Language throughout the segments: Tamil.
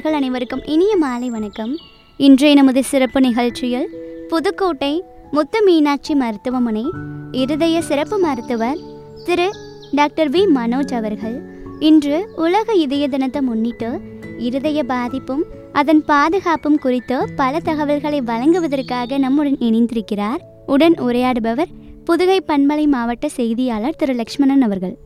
நேயர்கள் அனைவருக்கும் இனிய மாலை வணக்கம் இன்றைய நமது சிறப்பு நிகழ்ச்சியில் புதுக்கோட்டை முத்து மீனாட்சி மருத்துவமனை இருதய சிறப்பு மருத்துவர் திரு டாக்டர் வி மனோஜ் அவர்கள் இன்று உலக இதய தினத்தை முன்னிட்டு இருதய பாதிப்பும் அதன் பாதுகாப்பும் குறித்து பல தகவல்களை வழங்குவதற்காக நம்முடன் இணைந்திருக்கிறார் உடன் உரையாடுபவர் புதுகை பண்பலை மாவட்ட செய்தியாளர் திரு லக்ஷ்மணன் அவர்கள்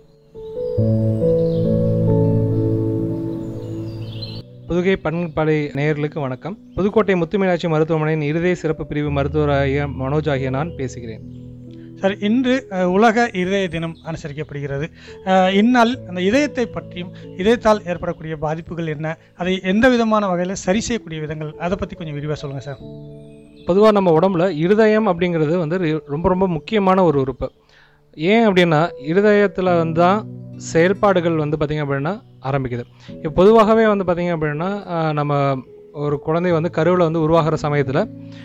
புதுகை பண்பலை நேயர்களுக்கு வணக்கம் புதுக்கோட்டை முத்துமீனாட்சி மருத்துவமனையின் இருதய சிறப்பு பிரிவு மருத்துவர் ஆகிய மனோஜ் ஆகிய நான் பேசுகிறேன் சார் இன்று அஹ், உலக இதய தினம் அனுசரிக்கப்படுகிறது அஹ், இந்நாள் அந்த இதயத்தை பற்றியும் இதயத்தால் ஏற்படக்கூடிய பாதிப்புகள் என்ன அதை எந்த விதமான வகையில் சரி செய்யக்கூடிய விதங்கள் அதை பற்றி கொஞ்சம் விரிவாக சொல்லுங்கள் சார் பொதுவாக நம்ம உடம்புல இருதயம் அப்படிங்கிறது வந்து ரி- ரொம்ப ரொம்ப முக்கியமான ஒரு உறுப்பு ஏன் அப்படின்னா இருதயத்தில் வந்து தான் செயல்பாடுகள் வந்து பார்த்திங்க அப்படின்னா ஆரம்பிக்குது இப்போ பொதுவாகவே வந்து பார்த்திங்க அப்படின்னா ஆஹ், நம்ம ஒரு குழந்தை வந்து கருவில் வந்து உருவாகிற சமயத்தில்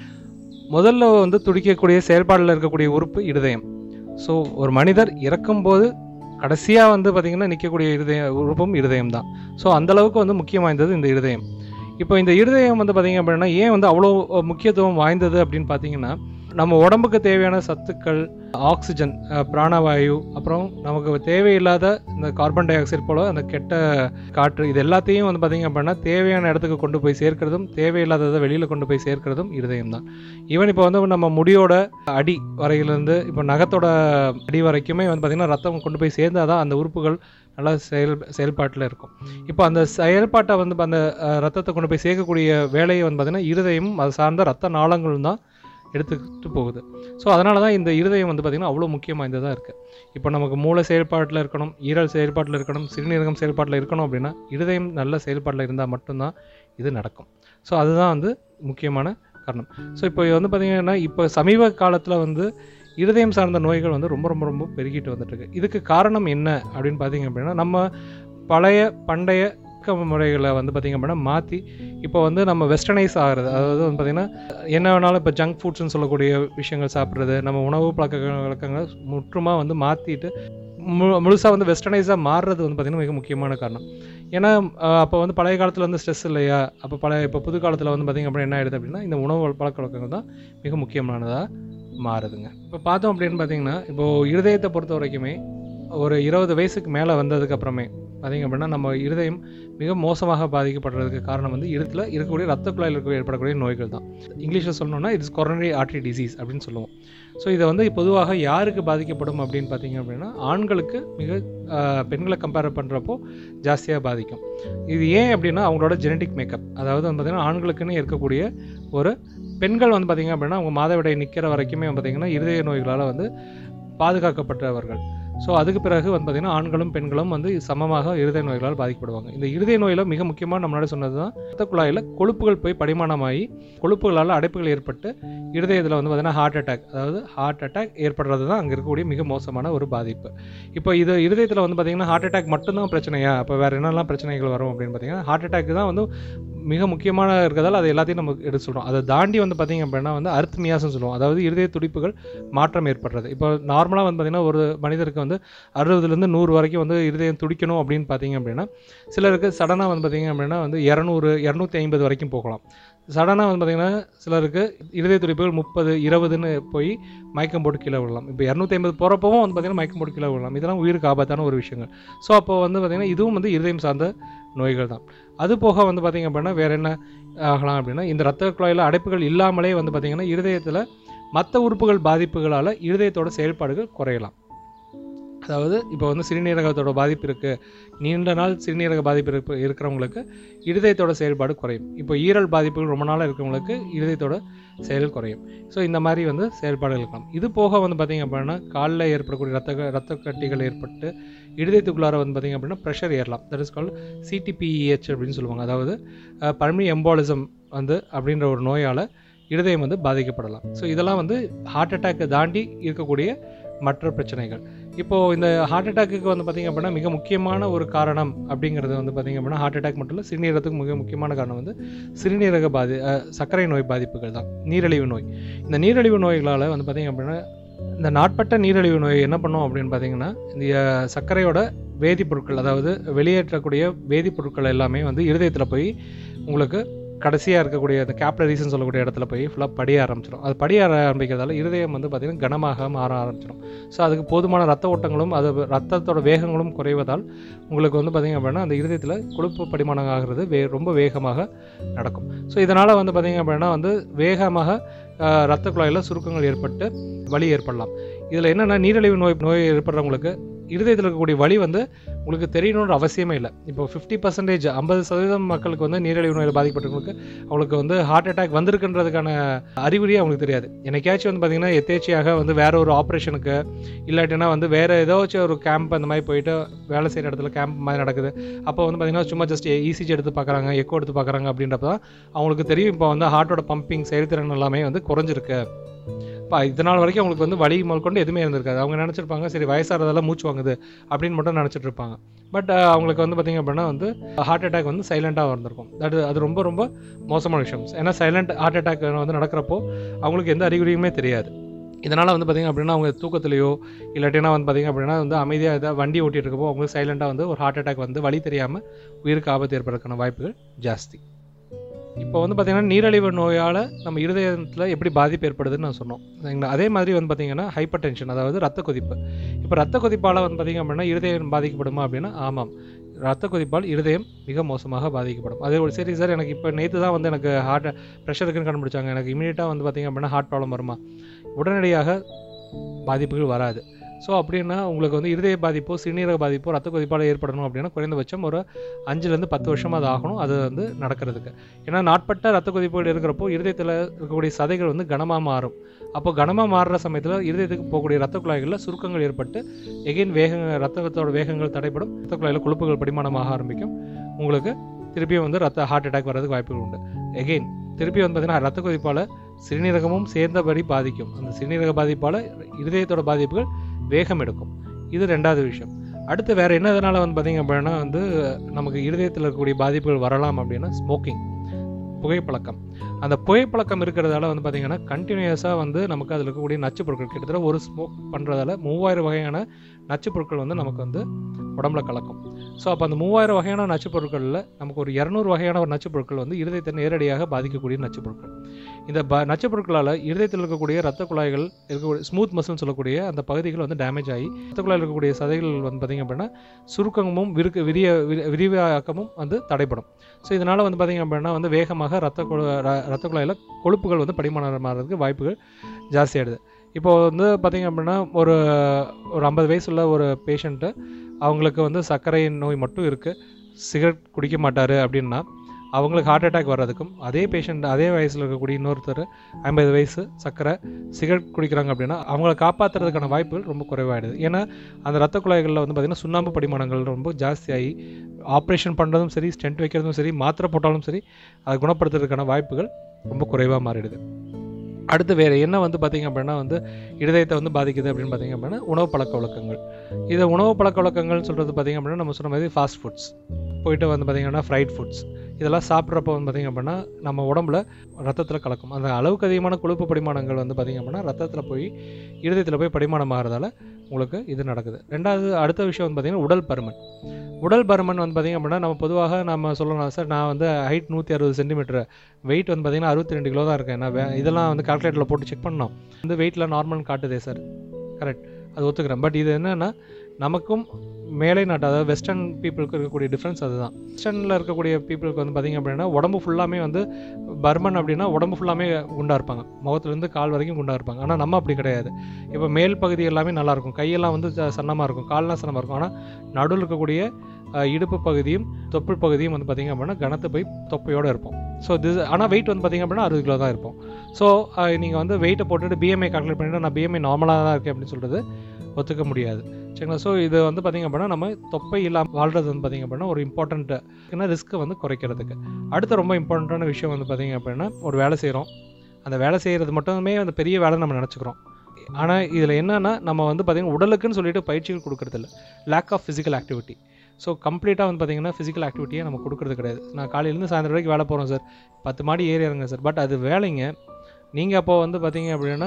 முதல்ல வந்து துடிக்கக்கூடிய செயல்பாடில் இருக்கக்கூடிய உறுப்பு இருதயம் ஸோ ஒரு மனிதர் இறக்கும்போது கடைசியாக வந்து பார்த்திங்கன்னா நிற்கக்கூடிய இருதய உறுப்பும் இருதயம் தான் ஸோ அந்தளவுக்கு வந்து முக்கியம் வாய்ந்தது இந்த இருதயம் இப்போ இந்த இருதயம் வந்து பார்த்திங்க அப்படின்னா ஏன் வந்து அவ்வளோ முக்கியத்துவம் வாய்ந்தது அப்படின்னு பார்த்தீங்கன்னா நம்ம உடம்புக்கு தேவையான சத்துக்கள் ஆக்சிஜன் அஹ், பிராணவாயு அப்புறம் நமக்கு தேவையில்லாத இந்த கார்பன் டை ஆக்சைடு போல அந்த கெட்ட காற்று இது எல்லாத்தையும் வந்து பார்த்திங்க அப்படின்னா தேவையான இடத்துக்கு கொண்டு போய் சேர்க்கிறதும் தேவையில்லாததை வெளியில் கொண்டு போய் சேர்க்கிறதும் இருதயம் தான் ஈவன் இப்போ வந்து நம்ம முடியோட அடி வரையிலேருந்து இப்போ நகத்தோட அடி வரைக்குமே வந்து பார்த்திங்கன்னா ரத்தம் கொண்டு போய் சேர்ந்தாதான் தான் அந்த உறுப்புகள் நல்லா செயல் செயல்பாட்டில் இருக்கும் இப்போ அந்த செயல்பாட்டை வந்து அந்த அஹ், ரத்தத்தை கொண்டு போய் சேர்க்கக்கூடிய வேலையை வந்து பார்த்திங்கன்னா இருதயமும் அது சார்ந்த ரத்த நாளங்களும் தான் எடுத்துக்கிட்டு போகுது ஸோ அதனால தான் இந்த இருதயம் வந்து பார்த்திங்கன்னா அவ்வளோ முக்கியம் வாய்ந்ததாக இருக்குது இப்போ நமக்கு மூளை செயல்பாட்டில் இருக்கணும் ஈரல் செயல்பாட்டில் இருக்கணும் சிறுநீரகம் செயல்பாட்டில் இருக்கணும் அப்படின்னா இருதயம் நல்ல செயல்பாட்டில் இருந்தால் மட்டும்தான் இது நடக்கும் ஸோ அதுதான் வந்து முக்கியமான காரணம் ஸோ இப்போ வந்து பார்த்திங்கன்னா இப்போ சமீப காலத்தில் வந்து இருதயம் சார்ந்த நோய்கள் வந்து ரொம்ப ரொம்ப ரொம்ப பெருகிட்டு வந்துட்டு இருக்கு இதுக்கு காரணம் என்ன அப்படின்னு பார்த்தீங்க அப்படின்னா நம்ம பழைய பண்டைய பழக்க முறைகளை வந்து பார்த்திங்க அப்படின்னா மாற்றி இப்போ வந்து நம்ம வெஸ்டர்னைஸ் ஆகிறது அதாவது வந்து பார்த்திங்கன்னா என்ன வேணாலும் இப்போ ஜங்க் ஃபுட்ஸ்னு சொல்லக்கூடிய விஷயங்கள் சாப்பிட்றது நம்ம உணவு பழக்க வழக்கங்களை முற்றுமாக வந்து மாற்றிட்டு மு முழுசாக வந்து வெஸ்டர்னைஸாக மாறுறது வந்து பார்த்திங்கன்னா மிக முக்கியமான காரணம் ஏன்னா அப்போ வந்து பழைய காலத்தில் வந்து ஸ்ட்ரெஸ் இல்லையா அப்போ பழைய இப்போ புது காலத்தில் வந்து பார்த்திங்க அப்படின்னா என்ன ஆயிடுது அப்படின்னா இந்த உணவு பழக்க வழக்கங்கள் தான் மிக முக்கியமானதாக மாறுதுங்க இப்போ பார்த்தோம் அப்படின்னு பார்த்தீங்கன்னா இப்போது இருதயத்தை பொறுத்த வரைக்குமே ஒரு இருபது வயசுக்கு மேலே வந்ததுக்கு அப்புறமே பார்த்தீங்க அப்படின்னா நம்ம இருதயம் மிக மோசமாக பாதிக்கப்படுறதுக்கு காரணம் வந்து இருத்தில் இருக்கக்கூடிய ரத்த குழாயில் இருக்க ஏற்படக்கூடிய நோய்கள் தான் இங்கிலீஷில் சொல்லணும்னா இட்ஸ் கொரோனரி ஆர்டரி டிசீஸ் அப்படின்னு சொல்லுவோம் ஸோ இதை வந்து பொதுவாக யாருக்கு பாதிக்கப்படும் அப்படின்னு பார்த்தீங்க அப்படின்னா ஆண்களுக்கு மிக ஆஹ், பெண்களை கம்பேர் பண்ணுறப்போ ஜாஸ்தியாக பாதிக்கும் இது ஏன் அப்படின்னா அவங்களோட ஜெனட்டிக் மேக்கப் அதாவது வந்து பார்த்திங்கன்னா ஆண்களுக்குன்னு இருக்கக்கூடிய ஒரு பெண்கள் வந்து பார்த்திங்க அப்படின்னா அவங்க மாதவிடை நிற்கிற வரைக்குமே வந்து பார்த்திங்கன்னா இருதய நோய்களால் வந்து பாதுகாக்கப்பட்டவர்கள் ஸோ அதுக்கு பிறகு வந்து பார்த்திங்கன்னா ஆண்களும் பெண்களும் வந்து சமமாக இருதய நோய்களால் பாதிக்கப்படுவாங்க இந்த இருதய நோயில் மிக முக்கியமாக நம்மளால சொன்னது தான் ரத்த குழாயில் கொழுப்புகள் போய் படிமானமாகி கொழுப்புகளால் அடைப்புகள் ஏற்பட்டு இருதயத்தில் வந்து பார்த்திங்கன்னா ஹார்ட் அட்டாக் அதாவது ஹார்ட் அட்டாக் ஏற்படுறது தான் அங்கே இருக்கக்கூடிய மிக மோசமான ஒரு பாதிப்பு இப்போ இது இருதயத்தில் வந்து பார்த்திங்கன்னா ஹார்ட் அட்டாக் மட்டும்தான் பிரச்சனையா அப்போ வேறு என்னெல்லாம் பிரச்சனைகள் வரும் அப்படின்னு பார்த்தீங்கன்னா ஹார்ட் அட்டாக் தான் வந்து மிக முக்கியமான இருக்கிறதால அது எல்லாத்தையும் நம்ம எடுத்து சொல்கிறோம் அதை தாண்டி வந்து பார்த்திங்க அப்படின்னா வந்து அர்த்மியாஸ்னு சொல்லுவோம் அதாவது இருதய துடிப்புகள் மாற்றம் ஏற்படுறது இப்போ நார்மலாக வந்து பார்த்திங்கன்னா ஒரு மனிதருக்கு வந்து அறுபதுலேருந்து நூறு வரைக்கும் வந்து இருதயம் துடிக்கணும் அப்படின்னு பார்த்தீங்க அப்படின்னா சிலருக்கு சடனாக வந்து பார்த்திங்க அப்படின்னா வந்து இரநூறு இரநூத்தி ஐம்பது வரைக்கும் போகலாம் சடனாக வந்து பார்த்திங்கன்னா சிலருக்கு இருதய துடிப்புகள் முப்பது இருபதுன்னு போய் மயக்கம் போட்டு கீழே விடலாம் இப்போ இரநூத்தி ஐம்பது போகிறப்பவும் வந்து பார்த்திங்கன்னா மயக்கம் போட்டு கீழே விடலாம் இதெல்லாம் உயிருக்கு ஆபத்தான ஒரு விஷயங்கள் ஸோ அப்போ வந்து பார்த்திங்கன்னா இதுவும் வந்து இருதயம் சார்ந்த நோய்கள் தான் அது போக வந்து பார்த்திங்க அப்படின்னா வேறு என்ன ஆகலாம் அப்படின்னா இந்த ரத்த குழாயில் அடைப்புகள் இல்லாமலே வந்து பார்த்திங்கன்னா இருதயத்தில் மற்ற உறுப்புகள் பாதிப்புகளால் இருதயத்தோட செயல்பாடுகள் குறையலாம் அதாவது இப்போ வந்து சிறுநீரகத்தோட பாதிப்பு இருக்குது நீண்ட நாள் சிறுநீரக பாதிப்பு இருப்ப இருக்கிறவங்களுக்கு இருதயத்தோட செயல்பாடு குறையும் இப்போ ஈரல் பாதிப்புகள் ரொம்ப நாளாக இருக்கிறவங்களுக்கு இருதயத்தோட செயல் குறையும் ஸோ இந்த மாதிரி வந்து செயல்பாடுகள் இருக்கலாம் இது போக வந்து பார்த்திங்க அப்படின்னா காலில் ஏற்படக்கூடிய ரத்த ரத்த கட்டிகள் ஏற்பட்டு இருதயத்துக்குள்ளார வந்து பார்த்திங்க அப்படின்னா ப்ரெஷர் ஏறலாம் தட் இஸ் கால் சிடிபிஇஹெச் அப்படின்னு சொல்லுவாங்க அதாவது பல்மி எம்பாலிசம் வந்து அப்படின்ற ஒரு நோயால் இருதயம் வந்து பாதிக்கப்படலாம் ஸோ இதெல்லாம் வந்து ஹார்ட் அட்டாக்கை தாண்டி இருக்கக்கூடிய மற்ற பிரச்சனைகள் இப்போது இந்த ஹார்ட் அட்டாக்கு வந்து பார்த்திங்க அப்படின்னா மிக முக்கியமான ஒரு காரணம் அப்படிங்கிறது வந்து பார்த்திங்க அப்படின்னா ஹார்ட் அட்டாக் மட்டும் இல்லை சிறுநீரகத்துக்கு மிக முக்கியமான காரணம் வந்து சிறுநீரக பாதி அஹ், சர்க்கரை நோய் பாதிப்புகள் தான் நீரிழிவு நோய் இந்த நீரிழிவு நோய்களால் வந்து பார்த்திங்க அப்படின்னா இந்த நாட்பட்ட நீரிழிவு நோய் என்ன பண்ணும் அப்படின்னு பார்த்தீங்கன்னா இந்த அஹ், சர்க்கரையோட வேதிப்பொருட்கள் அதாவது வெளியேற்றக்கூடிய வேதிப்பொருட்கள் எல்லாமே வந்து இருதயத்தில் போய் உங்களுக்கு கடைசியாக இருக்கக்கூடிய அந்த கேப்லரிஸ்ன்னு சொல்லக்கூடிய இடத்துல போய் ஃபுல்லாக படிய ஆரம்பிச்சிடும் அது படிய ஆரம்பிக்கிறதால இருதயம் வந்து பார்த்திங்கன்னா கனமாக மாற ஆரம்பிச்சிடும் ஸோ அதுக்கு போதுமான ரத்த ஓட்டங்களும் அது ரத்தத்தோட வேகங்களும் குறைவதால் உங்களுக்கு வந்து பார்த்திங்க அப்படின்னா அந்த இருதயத்தில் கொழுப்பு படிமானம் ஆகிறது வே ரொம்ப வேகமாக நடக்கும் ஸோ இதனால் வந்து பார்த்திங்க அப்படின்னா வந்து வேகமாக ஆஹ், ரத்த குழாயில் சுருக்கங்கள் ஏற்பட்டு வலி ஏற்படலாம் இதில் என்னென்னா நீரிழிவு நோய் நோய் ஏற்படுறவங்களுக்கு இருதயத்தில் இருக்கக்கூடிய வலி வந்து உங்களுக்கு தெரியணுன்ற அவசியமே இல்லை இப்போ ஃபிஃப்டி பர்சன்டேஜ் ஐம்பது சதவீதம் மக்களுக்கு வந்து நீரிழிவு நோயில் பாதிக்கப்பட்டவங்களுக்கு அவங்களுக்கு வந்து ஹார்ட் அட்டாக் வந்திருக்குன்றதுக்கான அறிகுறியே அவங்களுக்கு தெரியாது என்னைக்காச்சும் வந்து பார்த்திங்கன்னா எதேச்சியாக வந்து வேற ஒரு ஆப்ரேஷனுக்கு இல்லாட்டினா வந்து வேற ஏதாச்சும் ஒரு கேம்ப் அந்த மாதிரி போயிட்டு வேலை செய்கிற இடத்துல கேம்ப் மாதிரி நடக்குது அப்போ வந்து பார்த்திங்கன்னா சும்மா ஜஸ்ட் இசிஜி எடுத்து பார்க்குறாங்க எக்கோ எடுத்து பார்க்குறாங்க அப்படின்றப்ப தான் அவங்களுக்கு தெரியும் இப்போ வந்து ஹார்ட்டோட பம்பிங் செயல்திறன் எல்லாமே வந்து குறைஞ்சிருக்கு இப்போ இதனால் வரைக்கும் அவங்களுக்கு வந்து வலி முதற்கொண்டு எதுவுமே இருந்திருக்காது அவங்க நினச்சிருப்பாங்க சரி வயசாகிறதெல்லாம் மூச்சு வாங்குது அப்படின்னு மட்டும் நினச்சிட்டு இருப்பாங்க பட் அவங்களுக்கு வந்து பார்த்திங்க அப்படின்னா வந்து ஹார்ட் அட்டாக் வந்து சைலண்ட்டாக வந்திருக்கும் அது அது ரொம்ப ரொம்ப மோசமான விஷயம் ஏன்னா சைலண்ட் ஹார்ட் அட்டாக் வந்து நடக்கிறப்போ அவங்களுக்கு எந்த அறிகுறியுமே தெரியாது இதனால் வந்து பார்த்திங்க அப்படின்னா அவங்க தூக்கத்துலையோ இல்லாட்டினா வந்து பார்த்திங்க அப்படின்னா வந்து அமைதியாக ஏதாவது வண்டி ஓட்டிட்டு இருக்கப்போ அவங்களுக்கு சைலண்ட்டாக வந்து ஒரு ஹார்ட் அட்டாக் வந்து வழி தெரியாமல் உயிருக்கு ஆபத்து ஏற்படுறதுக்கான வாய்ப்புகள் ஜாஸ்தி இப்போ வந்து பார்த்திங்கன்னா நீரிழிவு நோயால் நம்ம இருதயத்தில் எப்படி பாதிப்பு ஏற்படுதுன்னு நான் சொன்னோம் சரிங்களா அதே மாதிரி வந்து பார்த்திங்கன்னா ஹைப்பர் டென்ஷன் அதாவது ரத்த கொதிப்பு இப்போ ரத்த கொதிப்பால் வந்து பார்த்திங்க அப்படின்னா இருதயம் பாதிக்கப்படுமா அப்படின்னா ஆமாம் ரத்த கொதிப்பால் இருதயம் மிக மோசமாக பாதிக்கப்படும் அதே ஒரு சரி சார் எனக்கு இப்போ நேற்று தான் வந்து எனக்கு ஹார்ட் ப்ரெஷர் இருக்குன்னு கண்டுபிடிச்சாங்க எனக்கு இமீடியட்டாக வந்து பார்த்திங்க அப்படின்னா ஹார்ட் ப்ராப்ளம் வருமா உடனடியாக பாதிப்புகள் வராது ஸோ அப்படின்னா உங்களுக்கு வந்து இருதய பாதிப்போ சிறுநீரக பாதிப்போ ரத்த கொதிப்பால் ஏற்படணும் அப்படின்னா குறைந்தபட்சம் ஒரு அஞ்சுலேருந்து பத்து வருஷமாக அது ஆகணும் அது வந்து நடக்கிறதுக்கு ஏன்னா நாட்பட்ட ரத்த கொதிப்புகள் இருக்கிறப்போ இருதயத்தில் இருக்கக்கூடிய சதைகள் வந்து கனமாக மாறும் அப்போ கனமாக மாறுற சமயத்தில் இருதயத்துக்கு போகக்கூடிய ரத்த குழாய்களில் சுருக்கங்கள் ஏற்பட்டு எகைன் வேக ரத்தத்தோட வேகங்கள் தடைப்படும் ரத்த குழாயில் கொழுப்புகள் படிமானமாக ஆரம்பிக்கும் உங்களுக்கு திருப்பியும் வந்து ரத்த ஹார்ட் அட்டாக் வர்றதுக்கு வாய்ப்புகள் உண்டு எகெயின் திருப்பி வந்து பார்த்தீங்கன்னா ரத்த கொதிப்பால் சிறுநீரகமும் சேர்ந்தபடி பாதிக்கும் அந்த சிறுநீரக பாதிப்பால் இருதயத்தோட பாதிப்புகள் வேகம் எடுக்கும் இது ரெண்டாவது விஷயம் அடுத்து வேற என்ன இதனால வந்து பார்த்தீங்க அப்படின்னா வந்து நமக்கு இருதயத்தில் இருக்கக்கூடிய பாதிப்புகள் வரலாம் அப்படின்னா ஸ்மோக்கிங் புகைப்பழக்கம் அந்த புகைப்பழக்கம் இருக்கிறதால வந்து பார்த்தீங்கன்னா கண்டினியூஸாக வந்து நமக்கு அதில் இருக்கக்கூடிய நச்சுப் பொருட்கள் கிட்டத்தட்ட ஒரு ஸ்மோக் பண்ணுறதால மூவாயிரம் வகையான நச்சுப் பொருட்கள் வந்து நமக்கு வந்து உடம்புல கலக்கும் ஸோ அப்போ அந்த மூவாயிரம் வகையான நச்சுப் பொருட்களில் நமக்கு ஒரு இரநூறு வகையான ஒரு நச்சுப் பொருட்கள் வந்து இருதயத்தை நேரடியாக பாதிக்கக்கூடிய நச்சுப் பொருட்கள் இந்த ப நச்சுப் பொருட்களால் இருதயத்தில் இருக்கக்கூடிய ரத்த குழாய்கள் இருக்கக்கூடிய ஸ்மூத் மசில்னு சொல்லக்கூடிய அந்த பகுதிகள் வந்து டேமேஜ் ஆகி ரத்த குழாயில் இருக்கக்கூடிய சதைகள் வந்து பார்த்திங்க அப்படின்னா சுருக்கமும் விருக்கு விரிய விரி- விரிவாக்கமும் வந்து தடைப்படும் ஸோ இதனால் வந்து பார்த்திங்க அப்படின்னா வந்து வேகமாக ரத்த குழ ர- ரத்த குழாயில் கொழுப்புகள் வந்து படிமானம் மாறதுக்கு வாய்ப்புகள் ஜாஸ்தியாயிடுது இப்போ வந்து பார்த்திங்க அப்படின்னா ஒரு ஒரு ஐம்பது வயசுள்ள ஒரு பேஷண்ட்டு அவங்களுக்கு வந்து சர்க்கரை நோய் மட்டும் இருக்குது சிகரெட் குடிக்க மாட்டார் அப்படின்னா அவங்களுக்கு ஹார்ட் அட்டாக் வர்றதுக்கும் அதே பேஷண்ட் அதே வயசில் இருக்கக்கூடிய இன்னொருத்தர் ஐம்பது வயசு சர்க்கரை சிகரெட் குடிக்கிறாங்க அப்படின்னா அவங்கள காப்பாற்றுறதுக்கான வாய்ப்புகள் ரொம்ப குறைவாயிடுது ஏன்னா அந்த ரத்த குழாய்களில் வந்து பார்த்திங்கன்னா சுண்ணாம்பு படிமானங்கள் ரொம்ப ஜாஸ்தியாகி ஆப்ரேஷன் பண்ணுறதும் சரி ஸ்டென்ட் வைக்கிறதும் சரி மாத்திரை போட்டாலும் சரி அதை குணப்படுத்துறதுக்கான வாய்ப்புகள் ரொம்ப குறைவாக மாறிடுது அடுத்து வேறு என்ன வந்து பார்த்திங்க அப்படின்னா வந்து இருதயத்தை வந்து பாதிக்குது அப்படின்னு பார்த்திங்க அப்படின்னா உணவு பழக்க வழக்கங்கள் இதை உணவு பழக்க வழக்கங்கள்னு சொல்கிறது பார்த்திங்க அப்படின்னா நம்ம சொன்ன மாதிரி ஃபாஸ்ட் ஃபுட்ஸ் போயிட்டு வந்து பார்த்திங்கன்னா ஃப்ரைட் ஃபுட்ஸ் இதெல்லாம் சாப்பிட்றப்ப வந்து பார்த்திங்க அப்படின்னா நம்ம உடம்புல ரத்தத்தில் கலக்கும் அந்த அளவுக்கு அதிகமான கொழுப்பு படிமானங்கள் வந்து பார்த்திங்க அப்படின்னா ரத்தத்தில் போய் இருதயத்தில் போய் படிமானம் ஆகிறதால உங்களுக்கு இது நடக்குது ரெண்டாவது அடுத்த விஷயம் வந்து பார்த்திங்கன்னா உடல் பருமன் உடல் பருமன் வந்து பார்த்திங்க அப்படின்னா நம்ம பொதுவாக நம்ம சொல்லலாம் சார் நான் வந்து ஹைட் நூற்றி அறுபது சென்டிமீட்டர் வெயிட் வந்து பார்த்திங்கன்னா அறுபத்தி ரெண்டு கிலோ தான் இருக்கேன் நான் வே- இதெல்லாம் வந்து கால்குலேட்டரில் போட்டு செக் பண்ணோம் வந்து வெயிட்டில் நார்மல்னு காட்டுதே சார் கரெக்ட் அது ஒத்துக்கிறேன் பட் இது என்னென்னா நமக்கும் மேலை நாட்டு அதாவது வெஸ்டர்ன் பீப்புளுக்கு இருக்கக்கூடிய டிஃப்ரென்ஸ் அதுதான் வெஸ்டர்னில் இருக்கக்கூடிய பீப்புளுக்கு வந்து பார்த்திங்க அப்படின்னா உடம்பு ஃபுல்லாமே வந்து பர்மன் அப்படின்னா உடம்பு ஃபுல்லாமே குண்டாக இருப்பாங்க முகத்துலேருந்து கால் வரைக்கும் குண்டாக இருப்பாங்க ஆனால் நம்ம அப்படி கிடையாது இப்போ மேல் பகுதி எல்லாமே நல்லா இருக்கும் கையெல்லாம் வந்து சன்னமாக இருக்கும் கால்லாம் சன்னமாக இருக்கும் ஆனால் நடுவில் இருக்கக்கூடிய அஹ், இடுப்பு பகுதியும் தொப்புள் பகுதியும் வந்து பார்த்திங்க அப்படின்னா கனத்து போய் தொப்பையோடு இருப்போம் ஸோ திஸ் ஆனால் வெயிட் வந்து பார்த்திங்க அப்படின்னா அறுபது கிலோ தான் இருப்போம் ஸோ நீங்கள் வந்து வெயிட்டை போட்டுட்டு பிஎம்ஐ கால்குலேட் பண்ணிட்டு நான் பிஎம்ஐ நார்மலாக தான் இருக்கேன் அப்படின்னு சொல்கிறது ஒத்துக்க முடியாது சரிங்களா ஸோ இது வந்து பார்த்திங்க அப்படின்னா நம்ம தொப்பை இல்லாமல் வாழ்கிறது வந்து பார்த்திங்க அப்படின்னா ஒரு இம்பார்ட்டண்ட்டு ரிஸ்க்கை வந்து குறைக்கிறதுக்கு அடுத்த ரொம்ப இம்பார்ட்டண்ட்டான விஷயம் வந்து பார்த்திங்க அப்படின்னா ஒரு வேலை செய்கிறோம் அந்த வேலை செய்கிறது மட்டுமே அந்த பெரிய வேலை நம்ம நினச்சிக்கிறோம் ஆனால் இதில் என்னன்னா நம்ம வந்து பார்த்திங்கன்னா உடலுக்குன்னு சொல்லிட்டு பயிற்சிகள் கொடுக்கறதில்ல lack of physical activity so கம்ப்ளீட்டாக வந்து பார்த்திங்கன்னா ஃபிசிக்கல் ஆக்டிவிட்டியை நம்ம கொடுக்கறது கிடையாது நான் காலையிலேருந்து சாயந்தரம் வரைக்கும் வேலை போகிறோம் சார் பத்து மாடி ஏறி இறங்க சார் பட் அது வேலைங்க நீங்கள் அப்போ வந்து பார்த்தீங்க அப்படின்னா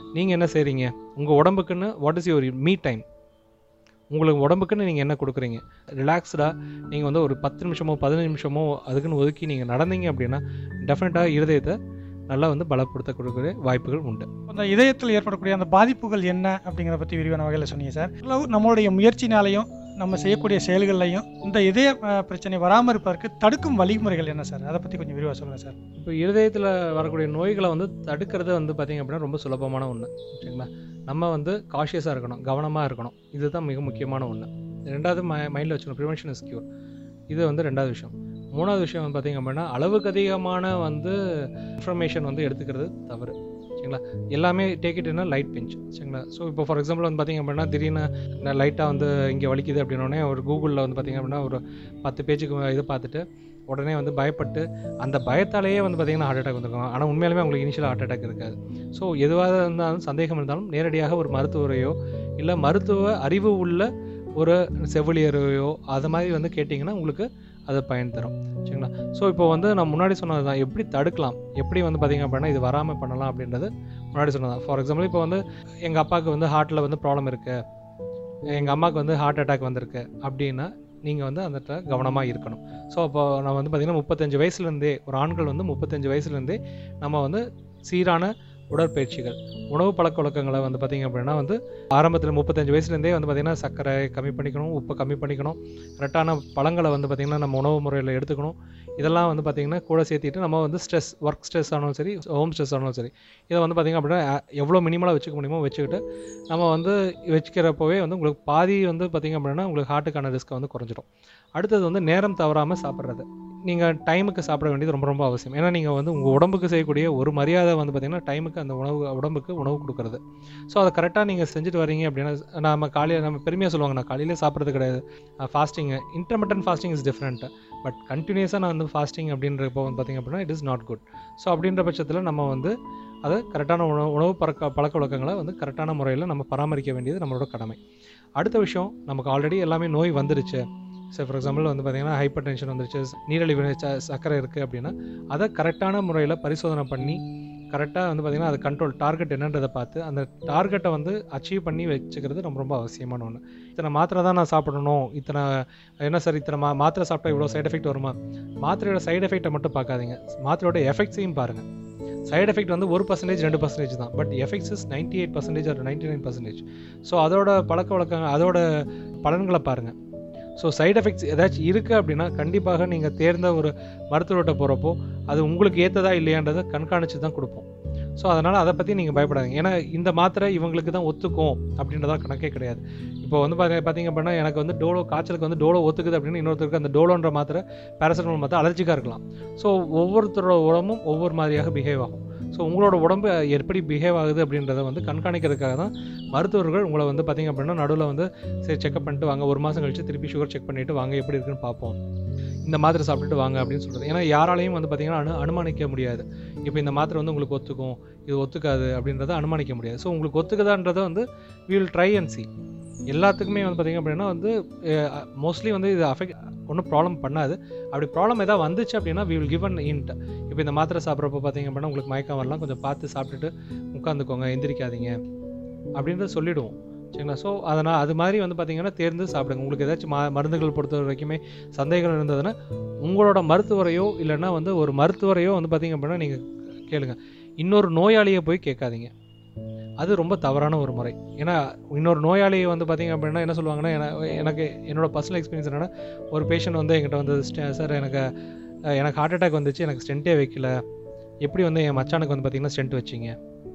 நீங்கள் என்ன செய்கிறீங்க உங்கள் உடம்புக்குன்னு what is your me time உங்களுக்கு உடம்புக்குன்னு நீங்கள் என்ன கொடுக்குறீங்க ரிலாக்ஸ்டாக நீங்கள் வந்து ஒரு பத்து நிமிஷமோ பதினஞ்சு நிமிஷமோ அதுக்குன்னு ஒதுக்கி நீங்கள் நடந்தீங்க அப்படின்னா டெஃபினட்டாக இருதயத்தை நல்லா வந்து பலப்படுத்த கொடுக்குற வாய்ப்புகள் உண்டு அந்த இதயத்தில் ஏற்படக்கூடிய அந்த பாதிப்புகள் என்ன அப்படிங்கிறத பற்றி விரிவான வகையில் சொன்னீங்க சார் அளவு நம்மளுடைய முயற்சினாலையும் நம்ம செய்யக்கூடிய செயல்கள்லையும் இந்த இதய அஹ், பிரச்சனை வராமல் இருப்பதற்கு தடுக்கும் வழிமுறைகள் என்ன சார் அதை பற்றி கொஞ்சம் விரிவாக சொல்லுங்கள் சார் இப்போ இருதயத்தில் வரக்கூடிய நோய்களை வந்து தடுக்கிறது வந்து பார்த்திங்க அப்படின்னா ரொம்ப சுலபமான ஒன்று சரிங்களா நம்ம வந்து காஷியஸாக இருக்கணும் கவனமாக இருக்கணும் இதுதான் மிக முக்கியமான ஒன்று ரெண்டாவது மை மைண்டில் வச்சுக்கணும் ப்ரிவென்ஷன் இஸ் கியூர் இது வந்து ரெண்டாவது விஷயம் மூணாவது விஷயம் வந்து பார்த்திங்க அப்படின்னா அளவுக்கு அதிகமான வந்து இன்ஃபர்மேஷன் வந்து எடுத்துக்கிறது தவறு சரிங்களா எல்லாமே டேக் இட் என்ன லைட் பிஞ்ச் சரிங்களா ஸோ இப்போ ஃபார் எக்ஸாம்பிள் வந்து பார்த்திங்க அப்படின்னா திடீர்னு லைட்டாக வந்து இங்கே வலிக்குது அப்படின்னோடனே ஒரு கூகுளில் வந்து பார்த்திங்க அப்படின்னா ஒரு பத்து பேஜுக்கு இதை பார்த்துட்டு உடனே வந்து பயப்பட்டு அந்த பயத்தாலேயே வந்து பார்த்திங்கன்னா ஹார்ட் அட்டாக் வந்திருக்கும் ஆனால் உண்மையாலுமே அவங்களுக்கு இனிஷியல் ஹார்ட் அட்டாக் இருக்காது ஸோ எதுவாக இருந்தாலும் சந்தேகம் இருந்தாலும் நேரடியாக ஒரு மருத்துவரையோ இல்லை மருத்துவ அறிவு உள்ள ஒரு செவிலியரையோ அது மாதிரி வந்து கேட்டிங்கன்னா உங்களுக்கு அது பயன் தரும் சரிங்களா ஸோ இப்போ வந்து நான் முன்னாடி சொன்னது தான் எப்படி தடுக்கலாம் எப்படி வந்து பார்த்திங்க அப்படின்னா இது வராமல் பண்ணலாம் அப்படின்றது முன்னாடி சொன்னதான் ஃபார் எக்ஸாம்பிள் இப்போ வந்து எங்கள் அப்பாவுக்கு வந்து ஹார்ட்டில் வந்து ப்ராப்ளம் இருக்குது எங்கள் அம்மாவுக்கு வந்து ஹார்ட் அட்டாக் வந்திருக்கு அப்படின்னா நீங்கள் வந்து அந்த இடத்துல கவனமாக இருக்கணும் ஸோ அப்போ நான் வந்து பார்த்திங்கன்னா முப்பத்தஞ்சு வயசுலேருந்தே ஒரு ஆண்கள் வந்து முப்பத்தஞ்சு வயசுலேருந்தே நம்ம வந்து சீரான உடற்பயிற்சிகள் உணவு பழக்க வழக்கங்களை வந்து பார்த்திங்க அப்படின்னா வந்து ஆரம்பத்தில் முப்பத்தஞ்சு வயசுலேருந்தே வந்து பார்த்திங்கன்னா சர்க்கரை கம்மி பண்ணிக்கணும் உப்பை கம்மி பண்ணிக்கணும் கரெக்டான பழங்களை வந்து பார்த்திங்கன்னா நம்ம உணவு முறையில் எடுத்துக்கணும் இதெல்லாம் வந்து பார்த்திங்கன்னா கூட சேர்த்திட்டு நம்ம வந்து ஸ்ட்ரெஸ் ஒர்க் ஸ்ட்ரெஸ் ஆனாலும் சரி ஹோம் ஸ்ட்ரெஸ் ஆனாலும் சரி இதை வந்து பார்த்திங்க அப்படின்னா அஹ், எவ்வளோ மினிமலாக வச்சுக்க முடியுமோ வச்சுக்கிட்டு நம்ம வந்து வச்சுக்கிறப்பவே வந்து உங்களுக்கு பாதி வந்து பார்த்திங்க அப்படின்னா உங்களுக்கு ஹார்ட்டுக்கான ரிஸ்க்கை வந்து குறைஞ்சிரும் அடுத்தது வந்து நேரம் தவறாமல் சாப்பிட்றது நீங்கள் டைமுக்கு சாப்பிட வேண்டியது ரொம்ப ரொம்ப அவசியம் ஏன்னா நீங்கள் வந்து உங்கள் உடம்புக்கு செய்யக்கூடிய ஒரு மரியாதை வந்து பார்த்திங்கன்னா டைமுக்கு அந்த உணவு உடம்புக்கு உணவு கொடுக்குறது ஸோ அதை கரெக்டாக நீங்கள் செஞ்சுட்டு வரீங்க அப்படின்னா நம்ம காலையில் நம்ம பெருமையாக சொல்லுவாங்க நான் காலையிலே சாப்பிட்றது கிடையாது fasting intermittent fasting is different but கண்டினியூஸாக நான் வந்து ஃபாஸ்டிங் அப்படின்றப்போ வந்து பார்த்திங்க அப்படின்னா it is not good so அப்படின்ற பட்சத்தில் நம்ம வந்து அதை கரெக்டான உணவு உணவு பழக்க பழக்க வழக்கங்களை வந்து கரெக்டான முறையில் நம்ம பராமரிக்க வேண்டியது நம்மளோட கடமை அடுத்த விஷயம் நமக்கு ஆல்ரெடி எல்லாமே நோய் வந்துருச்சு ஸோ ஃபார் எக்ஸாம்பிள் வந்து பார்த்திங்கன்னா ஹைப்பர் டென்ஷன் வந்துருச்சு நீரிழிவு ச- சர்க்கரை இருக்குது அப்படின்னா அதை கரெக்டான முறையில் பரிசோதனை பண்ணி கரெக்டாக வந்து பார்த்திங்கன்னா அது கண்ட்ரோல் டார்கெட் என்னன்றதை பார்த்து அந்த டார்கெட்டை வந்து அச்சீவ் பண்ணி வச்சுக்கிறது ரொம்ப ரொம்ப அவசியமான ஒன்று இத்தனை மாத்திரை தான் நான் சாப்பிடணும் இத்தனை என்ன சார் இத்தனை மா மாத்திரை சாப்பிட்டா இவ்வளோ சைடு எஃபெக்ட் வருமா மாத்திரையோட சைடு எஃபெக்ட்டை மட்டும் பார்க்காதீங்க மாத்திரையோட எஃபெக்ட்ஸையும் பாருங்கள் சைடு எஃபெக்ட் வந்து ஒரு பர்சன்டேஜ் ரெண்டு பர்சன்டேஜ் தான் but effects is ninety eight percentage or ninety nine percentage so அதோட பழக்க வழக்கங்கள் அதோட பலன்களை பாருங்கள் ஸோ சைடு எஃபெக்ட்ஸ் ஏதாச்சும் இருக்குது அப்படின்னா கண்டிப்பாக நீங்கள் தேர்ந்த ஒரு மருத்துவர்கிட்ட போகிறப்போ அது உங்களுக்கு ஏற்றதா இல்லையான்றதை கண்காணித்து தான் கொடுப்போம் ஸோ அதனால் அதை பற்றி நீங்கள் பயப்படாதீங்க ஏன்னா இந்த மாத்திரை இவங்களுக்கு தான் ஒத்துக்கும் அப்படின்றதா கணக்கே கிடையாது இப்போ வந்து பாத்தீங்க பார்த்தீங்க அப்படின்னா எனக்கு வந்து டோலோ காய்ச்சலுக்கு வந்து டோலோ ஒத்துக்குது அப்படின்னு இன்னொருத்தருக்கு அந்த டோலோன்ற மாத்திரை பேராசிட்டமால் மாத்திரை அலர்ஜிக்காக இருக்கலாம் ஸோ ஒவ்வொருத்தரோட உடம்பும் ஒவ்வொரு மாதிரியாக பிஹேவ் ஆகும் ஸோ உங்களோட உடம்பு எப்படி பிஹேவ் ஆகுது அப்படின்றத வந்து கண்காணிக்கிறதுக்காக தான் மருத்துவர்கள் உங்களை வந்து பார்த்தீங்க அப்படின்னா நடுவில் வந்து சரி செக்அப் பண்ணிட்டு வாங்க ஒரு மாதம் கழிச்சு திருப்பி சுகர் செக் பண்ணிட்டு வாங்க எப்படி இருக்குன்னு பார்ப்போம் இந்த மாத்திரை சாப்பிட்டுட்டு வாங்க அப்படின்னு சொல்கிறது ஏன்னா யாராலையும் வந்து பார்த்தீங்கன்னா அனு அனுமானிக்க முடியாது இப்போ இந்த மாத்திரை வந்து உங்களுக்கு ஒத்துக்கும் இது ஒத்துக்காது அப்படின்றத அனுமானிக்க முடியாது ஸோ உங்களுக்கு ஒத்துக்குதான்றதை வந்து we will try and see எல்லாத்துக்குமே வந்து பார்த்தீங்க அப்படின்னா வந்து மோஸ்ட்லி வந்து இது அஃபெக்ட் ஒன்றும் ப்ராப்ளம் பண்ணாது அப்படி ப்ராப்ளம் ஏதாவது வந்துச்சு அப்படின்னா we will give an hint இப்போ இந்த மாத்திரை சாப்பிட்றப்ப பார்த்தீங்க அப்படின்னா உங்களுக்கு மயக்கம் வரலாம் கொஞ்சம் பார்த்து சாப்பிட்டுட்டு உட்காந்துக்கோங்க எந்திரிக்காதீங்க அப்படின்றத சொல்லிடுவோம் சரிங்களா ஸோ அதனால் அது மாதிரி வந்து பார்த்தீங்கன்னா தேர்ந்து சாப்பிடுங்க உங்களுக்கு ஏதாச்சும் மா மருந்துகள் பொறுத்த வரைக்குமே சந்தேகம் இருந்ததுன்னா உங்களோட மருத்துவரையோ இல்லைன்னா வந்து ஒரு மருத்துவரையோ வந்து பார்த்தீங்க அப்படின்னா நீங்கள் கேளுங்க இன்னொரு நோயாளியை போய் கேட்காதீங்க அது ரொம்ப தவறான ஒரு முறை ஏன்னா இன்னொரு நோயாளியை வந்து பார்த்தீங்க அப்படின்னா என்ன சொல்லுவாங்கன்னா என- எனக்கு என்னோட பர்சனல் எக்ஸ்பீரியன்ஸ் என்னன்னா ஒரு பேஷண்ட் வந்து என்கிட்ட வந்து சார் எனக்கு அஹ், எனக்கு ஹார்ட் அட்டாக் வந்துச்சு எனக்கு ஸ்டென்ட்டே வைக்கல எப்படி வந்து என் மச்சானுக்கு வந்து பார்த்தீங்கன்னா ஸ்டென்ட் வச்சிங்க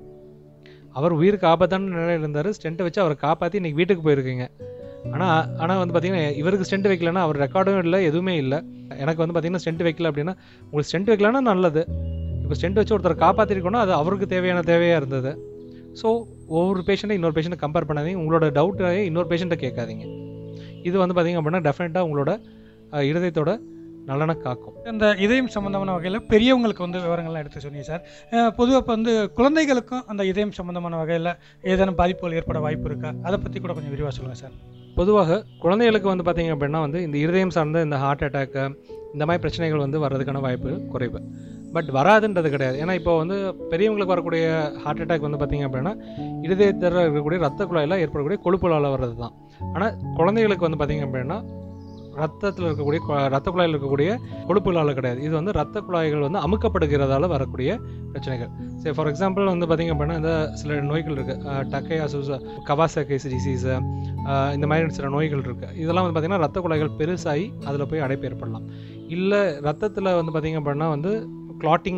அவர் உயிருக்கு ஆபத்தான நிலையில் இருந்தார் ஸ்டென்ட்டை வச்சு அவரை காப்பாற்றி இன்னைக்கு வீட்டுக்கு போயிருக்கீங்க ஆனால் ஆனால் வந்து பார்த்தீங்கன்னா இவருக்கு ஸ்டென்ட் வைக்கலன்னா அவர் ரெக்கார்டும் இல்லை எதுவுமே இல்லை எனக்கு வந்து பார்த்தீங்கன்னா ஸ்டென்ட் வைக்கல அப்படின்னா உங்களுக்கு ஸ்டென்ட் வைக்கலன்னா நல்லது இப்போ ஸ்டென்ட் வச்சு ஒருத்தரை காப்பாற்றிருக்கோன்னா அது அவருக்கு தேவையான தேவையாக இருந்தது ஸோ ஒவ்வொரு பேஷண்ட்டை இன்னொரு பேஷண்ட்டை கம்பேர் பண்ணாதீங்க உங்களோட டவுட்டை இன்னொரு பேஷண்ட்டை கேட்காதீங்க இது வந்து பார்த்தீங்க அப்படின்னா டெஃபினட்டாக உங்களோட அஹ், இருதயத்தோட நலனை காக்கும் இந்த இதயம் சம்பந்தமான வகையில் பெரியவங்களுக்கு வந்து விவரங்கள்லாம் எடுத்து சொன்னீங்க சார் பொதுவாக இப்போ வந்து குழந்தைகளுக்கும் அந்த இதயம் சம்பந்தமான வகையில் ஏதேனும் பாதிப்புகள் ஏற்பட வாய்ப்பு இருக்கா அதை பற்றி கூட கொஞ்சம் விரிவாக சொல்லுங்கள் சார் பொதுவாக குழந்தைகளுக்கு வந்து பார்த்தீங்க அப்படின்னா வந்து இந்த இருதயம் சார்ந்த இந்த ஹார்ட் அட்டாக்கு இந்த மாதிரி பிரச்சனைகள் வந்து வர்றதுக்கான வாய்ப்புகள் குறைவு பட் வராதுன்றது கிடையாது ஏன்னா இப்போ வந்து பெரியவங்களுக்கு வரக்கூடிய ஹார்ட் அட்டாக் வந்து பார்த்தீங்க அப்படின்னா இருதயத்தில் இருக்கக்கூடிய ரத்த குழாயில் ஏற்படக்கூடிய கொழுப்புகளால் வர்றது தான் ஆனால் குழந்தைகளுக்கு வந்து பார்த்தீங்க அப்படின்னா ரத்தத்தில் இருக்கக்கூடிய கொ- ரத்த குழாயில் இருக்கக்கூடிய கொழுப்புகளால் கிடையாது இது வந்து ரத்த குழாய்கள் வந்து அமுக்கப்படுகிறதால வரக்கூடிய பிரச்சனைகள் சரி ஃபார் எக்ஸாம்பிள் வந்து பார்த்தீங்க அப்படின்னா இந்த சில நோய்கள் இருக்குது டக்கை அசூஸ் கவாசகைஸ் டிசீஸு இந்த மாதிரி சில நோய்கள் இருக்குது இதெல்லாம் வந்து பார்த்திங்கன்னா ரத்த குழாய்கள் பெருசாகி அதில் போய் அடைப்பு ஏற்படலாம் இல்லை ரத்தத்தில் வந்து பார்த்திங்க அப்படின்னா வந்து கிளாட்டிங்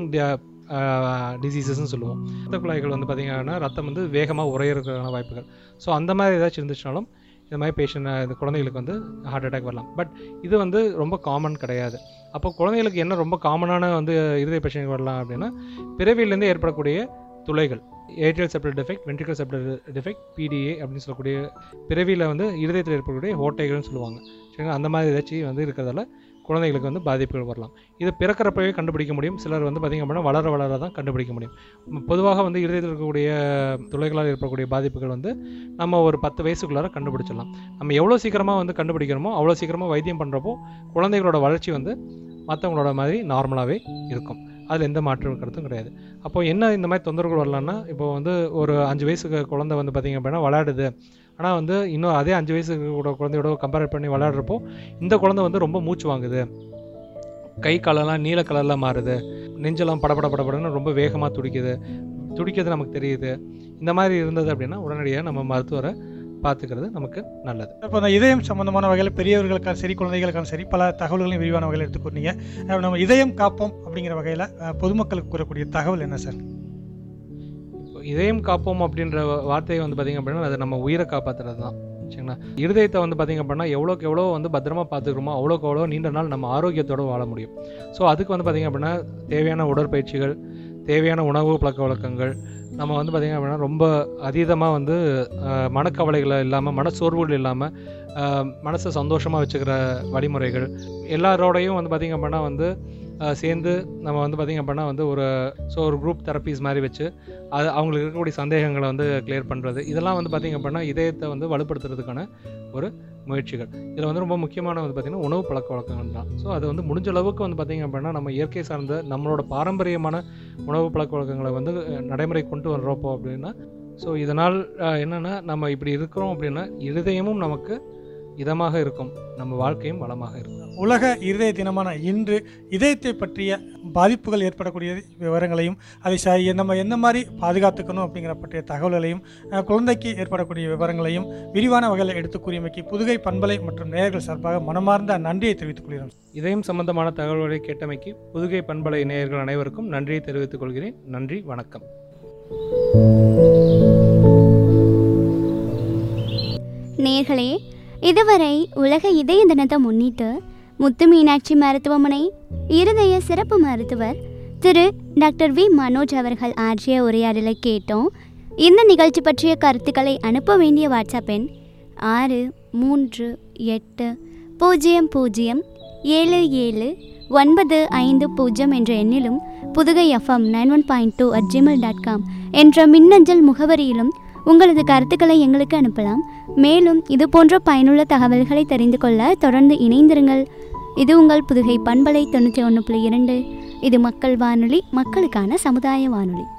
டிசீசஸ்ன்னு சொல்லுவோம் ரத்த குழாய்கள் வந்து பார்த்திங்கன்னா ரத்தம் வந்து வேகமாக உறையிறதுக்கான வாய்ப்புகள் ஸோ அந்த மாதிரி ஏதாச்சும் இருந்துச்சுனாலும் இந்த மாதிரி பேஷண்ட் இந்த குழந்தைகளுக்கு வந்து ஹார்ட் அட்டாக் வரலாம் பட் இது வந்து ரொம்ப காமன் கிடையாது அப்போ குழந்தைகளுக்கு என்ன ரொம்ப காமனான வந்து இருதய பிரச்சனை வரலாம் அப்படின்னா பிறவியிலேருந்து ஏற்படக்கூடிய துளைகள் atrial septal defect ventricular septal defect PDA அப்படின்னு சொல்லக்கூடிய பிறவியில் வந்து இருதயத்தில் ஏற்படக்கூடிய ஓட்டைகள்னு சொல்லுவாங்க சரிங்களா அந்த மாதிரி ஏதாச்சும் வந்து இருக்கிறதால குழந்தைகளுக்கு வந்து பாதிப்புகள் வரலாம் இது பிறக்கிறப்பவே கண்டுபிடிக்க முடியும் சிலர் வந்து பார்த்திங்க அப்படின்னா வளர வளர தான் கண்டுபிடிக்க முடியும் ம், பொதுவாக வந்து இருதயத்தில் இருக்கக்கூடிய துளைகளால் ஏற்படக்கூடிய பாதிப்புகள் வந்து நம்ம ஒரு பத்து வயசுக்குள்ளார கண்டுபிடிச்சிடலாம் நம்ம எவ்வளோ சீக்கிரமாக வந்து கண்டுபிடிக்கிறோமோ அவ்வளோ சீக்கிரமாக வைத்தியம் பண்ணுறப்போ குழந்தைகளோட வளர்ச்சி வந்து மற்றவங்களோட மாதிரி நார்மலாகவே இருக்கும் அதில் எந்த மாற்று கருத்தும் கிடையாது அப்போ என்ன இந்த மாதிரி தொந்தரவுகள் வரலான்னா இப்போ வந்து ஒரு அஞ்சு வயசுக்கு குழந்தை வந்து பார்த்திங்க அப்படின்னா விளையாடுது ஆனால் வந்து இன்னும் அதே அஞ்சு வயசுக்கு கூட குழந்தையோட கம்பேர் பண்ணி விளையாடுறப்போ இந்த குழந்தை வந்து ரொம்ப மூச்சு வாங்குது கை காலெல்லாம் நீல கலரில் மாறுது நெஞ்செல்லாம் படபட படபடன்னு ரொம்ப வேகமாக துடிக்குது துடிக்கிறது நமக்கு தெரியுது இந்த மாதிரி இருந்தது அப்படின்னா உடனடியாக நம்ம மருத்துவரை பார்த்துக்கிறது நமக்கு நல்லது இப்போ அந்த இதயம் சம்பந்தமான வகையில் பெரியவர்களுக்கான சரி குழந்தைகளுக்கான சரி பல தகவல்களையும் விரிவான வகையில் எடுத்துக்கொண்டீங்க அஹ் நம்ம இதயம் காப்போம் அப்படிங்கிற வகையில் பொதுமக்களுக்கு கூறக்கூடிய தகவல் என்ன சார் இப்போ இதயம் காப்போம் அப்படின்ற வார்த்தை வந்து பார்த்திங்க அப்படின்னா அது நம்ம உயிரை காப்பாற்றுறது தான் சரிங்களா இருதயத்தை வந்து பார்த்திங்க அப்படின்னா எவ்வளோக்கு எவ்வளோ வந்து பத்திரமா பார்த்துக்கிறோமோ அவ்வளோக்கு அவ்வளோ நீண்ட நாள் நம்ம ஆரோக்கியத்தோடு வாழ முடியும் ஸோ அதுக்கு வந்து பார்த்திங்க அப்படின்னா தேவையான உடற்பயிற்சிகள் தேவையான உணவு பழக்க வழக்கங்கள் நம்ம வந்து பார்த்திங்க அப்படின்னா ரொம்ப அதீதமாக வந்து அஹ், மனக்கவலைகள் இல்லாமல் மனச்சோர்வுகள் இல்லாமல் மனசை சந்தோஷமாக வச்சுக்கிற வழிமுறைகள் எல்லாரோடையும் வந்து பார்த்திங்க அப்படின்னா வந்து அஹ், சேர்ந்து நம்ம வந்து பார்த்திங்க அப்படின்னா வந்து ஒரு ஸோ ஒரு குரூப் தெரப்பீஸ் மாதிரி வச்சு அது அவங்களுக்கு இருக்கக்கூடிய சந்தேகங்களை வந்து கிளியர் பண்ணுறது இதெல்லாம் வந்து பார்த்திங்க அப்படின்னா இதயத்தை வந்து வலுப்படுத்துறதுக்கான ஒரு முயற்சிகள் இதில் வந்து ரொம்ப முக்கியமான வந்து பார்த்திங்கன்னா உணவு பழக்க வழக்கங்கள் தான் ஸோ அது வந்து முடிஞ்ச அளவுக்கு வந்து பார்த்திங்க அப்படின்னா நம்ம இயற்கை சார்ந்த நம்மளோட பாரம்பரியமான உணவு பழக்க வழக்கங்களை வந்து அஹ், நடைமுறை கொண்டு வர்றப்போ அப்படின்னா ஸோ இதனால் அஹ், என்னன்னா நம்ம இப்படி இருக்கிறோம் அப்படின்னா இருதயமும் நமக்கு இதமாக இருக்கும் நம்ம வாழ்க்கையும் வளமாக இருக்கும் உலக இருதய தினமான இன்று இதயத்தை பற்றிய பாதிப்புகள் ஏற்படக்கூடிய விவரங்களையும் அதை ச நம்ம எந்த மாதிரி பாதுகாத்துக்கணும் அப்படிங்கிற பற்றிய தகவல்களையும் அஹ், குழந்தைக்கு ஏற்படக்கூடிய விவரங்களையும் விரிவான வகையில் எடுத்து கூறியமைக்கு புதுகை பண்பலை மற்றும் நேயர்கள் சார்பாக மனமார்ந்த நன்றியை தெரிவித்துக் கொள்கிறோம் இதயம் சம்பந்தமான தகவல்களை கேட்டமைக்கு புதுகை பண்பலை நேயர்கள் அனைவருக்கும் நன்றியை தெரிவித்துக் கொள்கிறேன் நன்றி வணக்கம் நேர்களே இதுவரை உலக இதய தினத்தை முன்னிட்டு முத்து மீனாட்சி மருத்துவமனை இருதய சிறப்பு மருத்துவர் திரு டாக்டர் வி மனோஜ் அவர்கள் ஆற்றிய உரையாடலை கேட்டோம் இந்த நிகழ்ச்சி பற்றிய கருத்துக்களை அனுப்ப வேண்டிய வாட்ஸ்அப் எண் ஆறு மூன்று எட்டு பூஜ்ஜியம் பூஜ்ஜியம் ஏழு ஏழு ஒன்பது ஐந்து பூஜ்ஜியம் என்ற எண்ணிலும் Pudhugai FM nine one point two at Gmail dot com என்ற மின்னஞ்சல் முகவரியிலும் உங்களது கருத்துக்களை எங்களுக்கு அனுப்பலாம் மேலும் இது போன்ற பயனுள்ள தகவல்களை தெரிந்து கொள்ள தொடர்ந்து இணைந்திருங்கள் இது உங்கள் புதுகை பண்பலை தொண்ணூற்றி ஒன்று புள்ளி இரண்டு இது மக்கள் வானொலி மக்களுக்கான சமுதாய வானொலி